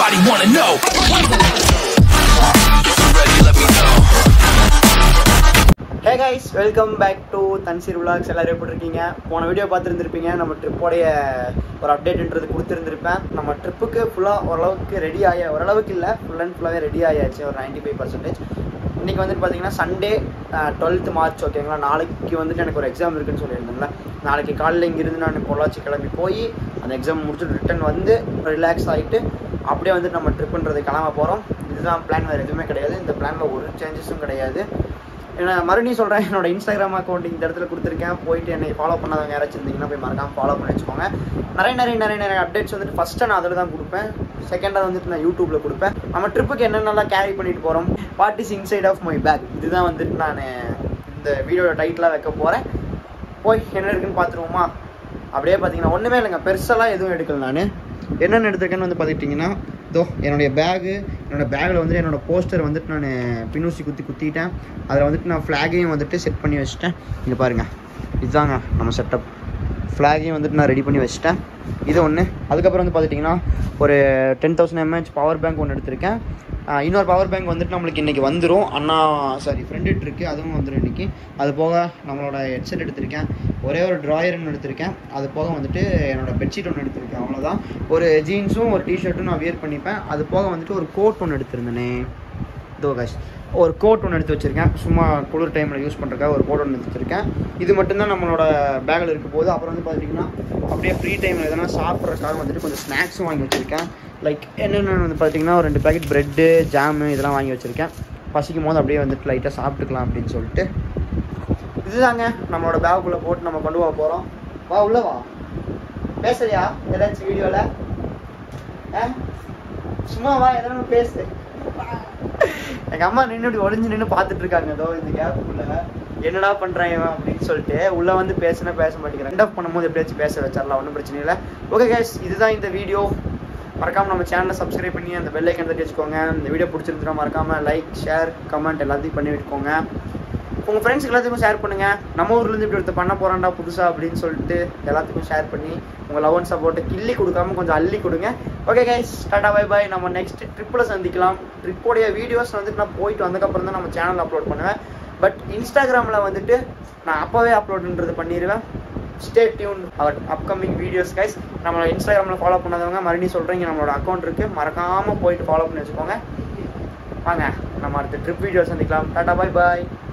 Everybody wanna know. If you're ready, let me know. Hey guys welcome back to Thanseer vlogs எல்லாரும் எப்படி இருக்கீங்க போன video பார்த்துருந்துருப்பீங்க நம்ம ட்ரிப்போடைய ஒரு அப்டேட்ன்றது கொடுத்துருந்துருப்பேன் நம்ம ட்ரிப்புக்கு ஃபுல்லாக ஓரளவுக்கு ரெடி ஆகி ஓரளவுக்கு இல்லை ஃபுல் அண்ட் ஃபுல்லாகவே ரெடி ஆயாச்சு ஒரு நைன்டி ஃபைவ் பர்சன்டேஜ் இன்றைக்கி வந்துட்டு பார்த்தீங்கன்னா சண்டே டுவெல்த் மார்ச் ஓகேங்களா நாளைக்கு வந்துட்டு எனக்கு ஒரு எக்ஸாம் இருக்குன்னு சொல்லியிருந்தேன்ல நாளைக்கு காலையில் இங்கேருந்து நான் பொள்ளாச்சி கிளம்பி போய் அந்த எக்ஸாம் முடிச்சுட்டு ரிட்டன் வந்து ரிலாக்ஸ் ஆகிட்டு அப்படியே வந்துட்டு நம்ம ட்ரிப்புன்றது கிளம்ப போகிறோம் இதுதான் பிளான் வேறு எதுவுமே கிடையாது இந்த பிளானில் ஒரு சேஞ்சஸும் கிடையாது ஏன்னா மறுபடியும் சொல்கிறேன் என்னோட இன்ஸ்டாகிராம் அக்கௌண்ட் இந்த இடத்துல கொடுத்துருக்கேன் போயிட்டு என்னை ஃபாலோ பண்ணாதவங்க யாராச்சும் இருந்தீங்கன்னா போய் மறக்காம ஃபாலோ பண்ணி வச்சுக்கோங்க நிறைய நிறைய நிறைய நிறைய அப்டேட்ஸ் வந்துட்டு ஃபஸ்ட்டு நான் அதில் தான் கொடுப்பேன் செகண்டாக வந்துட்டு நான் யூடியூப்பில் கொடுப்பேன் நம்ம ட்ரிப்புக்கு என்னென்னலாம் கேரி பண்ணிட்டு போகிறோம் what is inside of my bag இதுதான் வந்துட்டு நான் இந்த வீடியோட டைட்டிலாக வைக்க போகிறேன் போய் என்ன இருக்குன்னு பார்த்துருவோமா அப்படியே பார்த்தீங்கன்னா ஒன்றுமே இல்லைங்க பெருசெல்லாம் எதுவும் எடுக்கல நான் என்னென்ன எடுத்திருக்கேன்னு வந்து பார்த்துக்கிட்டிங்கன்னா இதோ என்னுடைய பேகு என்னோடய பேக்கில் வந்துட்டு என்னோடய போஸ்டர் வந்துட்டு நான் பின்னூசி குத்தி குத்திட்டேன் அதில் வந்துட்டு நான் ஃப்ளாகையும் வந்துட்டு செட் பண்ணி வச்சுட்டேன் இங்கே பாருங்கள் இதுதாங்க நம்ம செட்டப் ஃப்ளாகையும் வந்துட்டு நான் ரெடி பண்ணி வச்சுட்டேன் இது ஒன்று அதுக்கப்புறம் வந்து பார்த்துட்டிங்கன்னா ஒரு ten thousand mAh power bank ஒன்று எடுத்திருக்கேன் ஆஹ் இன்னொரு பவர் பேங்க் வந்துட்டு நம்மளுக்கு இன்றைக்கி வந்துடும் அண்ணா சாரி ஃப்ரெண்ட் இருக்கு அதுவும் வந்துடும் இன்றைக்கி அது போக நம்மளோட ஹெட்செட் எடுத்திருக்கேன் ஒரே ஒரு ட்ராயர் ஒன்று எடுத்திருக்கேன் அது போக வந்துட்டு என்னோட பெட்ஷீட் ஒன்று எடுத்திருக்கேன் அவ்வளோதான் ஒரு ஜீன்ஸும் ஒரு டிஷர்ட்டும் நான் வியர் பண்ணிப்பேன் அது போக வந்துட்டு ஒரு கோட் ஒன்று எடுத்திருந்தேனே இதோ காஷ் ஒரு கோட் ஒன்று எடுத்து வச்சுருக்கேன் சும்மா குளிர் டைமில் யூஸ் பண்ணுறக்காக ஒரு கோட் ஒன்று எடுத்து வச்சுருக்கேன் இது மட்டும்தான் நம்மளோட பேக்கில் இருக்க போது அப்புறம் வந்து பார்த்தீங்கன்னா அப்படியே ஃப்ரீ டைமில் எதனா சாப்பிட்றதுக்காக வந்துட்டு கொஞ்சம் ஸ்நாக்ஸும் வாங்கி வச்சுருக்கேன் லைக் என்னென்னு வந்து பார்த்தீங்கன்னா ஒரு ரெண்டு பேக்கெட் ப்ரெட்டு ஜாமு இதெல்லாம் வாங்கி வச்சுருக்கேன் பசிக்கும் போது அப்படியே வந்துட்டு லைட்டாக சாப்பிட்டுக்கலாம் அப்படின்னு சொல்லிட்டு இதுதாங்க நம்மளோட பேக்குள்ளே போட்டு நம்ம கொண்டு போக போகிறோம் வா உள்ள வா பேசுறியா ஏதாச்சும் வீடியோவில் ஆ சும்மா வா எதனா பேசு எங்க அம்மா நின்று இப்படி ஒளிஞ்சு நின்று பார்த்துட்டு இருக்காங்க ஏதோ இந்த கேப்புக்குள்ள என்னடா பண்றான் இவன் அப்படின்னு சொல்லிட்டு உள்ள வந்து பேசுனா பேச மாட்டேங்கிறேன் ரெண்ட் ஆஃப் பண்ணும்போது எப்படியாச்சும் பேச வச்சிடலாம் ஒன்றும் பிரச்சனை இல்லை ஓகே கேஸ் இதுதான் இந்த வீடியோ மறக்காம நம்ம சேனலை சப்ஸ்கிரைப் பண்ணி அந்த பெல் ஐக்கன் தட்டி வச்சுக்கோங்க இந்த வீடியோ பிடிச்சிருந்துச்சுன்னா மறக்காம லைக் ஷேர் கமெண்ட் எல்லாத்தையும் பண்ணி விட்டுக்கோங்க உங்கள் ஃப்ரெண்ட்ஸ்க்கு எல்லாத்துக்கும் ஷேர் பண்ணுங்க நம்ம ஊர்லேருந்து இப்படி ஒருத்தர் பண்ண போறான்டா புதுசா அப்படின்னு சொல்லிட்டு எல்லாத்துக்கும் ஷேர் பண்ணி உங்கள் லவ் அண்ட் சப்போர்ட்டை கிள்ளி கொடுக்காம கொஞ்சம் அள்ளி கொடுங்க okay guys tata bye bye நம்ம நெக்ஸ்ட் ட்ரிப்பில் சந்திக்கலாம் ட்ரிப்போடைய வீடியோஸ் வந்துட்டு நான் போயிட்டு வந்ததுக்கப்புறம் தான் நம்ம சேனல் அப்லோட் பண்ணுவேன் பட் இன்ஸ்டாகிராமில் வந்துட்டு நான் அப்போவே அப்லோடுன்றது பண்ணிடுவேன் stay tuned our upcoming videos guys நம்மளோட இன்ஸ்டாகிராமில் ஃபாலோ பண்ணாதவங்க மறுபடியும் சொல்கிறேன் இங்கே நம்மளோட அக்கௌண்ட் இருக்குது மறக்காமல் போயிட்டு ஃபாலோ பண்ணி வச்சுக்கோங்க வாங்க நம்ம அடுத்த ட்ரிப் வீடியோ சந்திக்கலாம் டாடா பை பாய்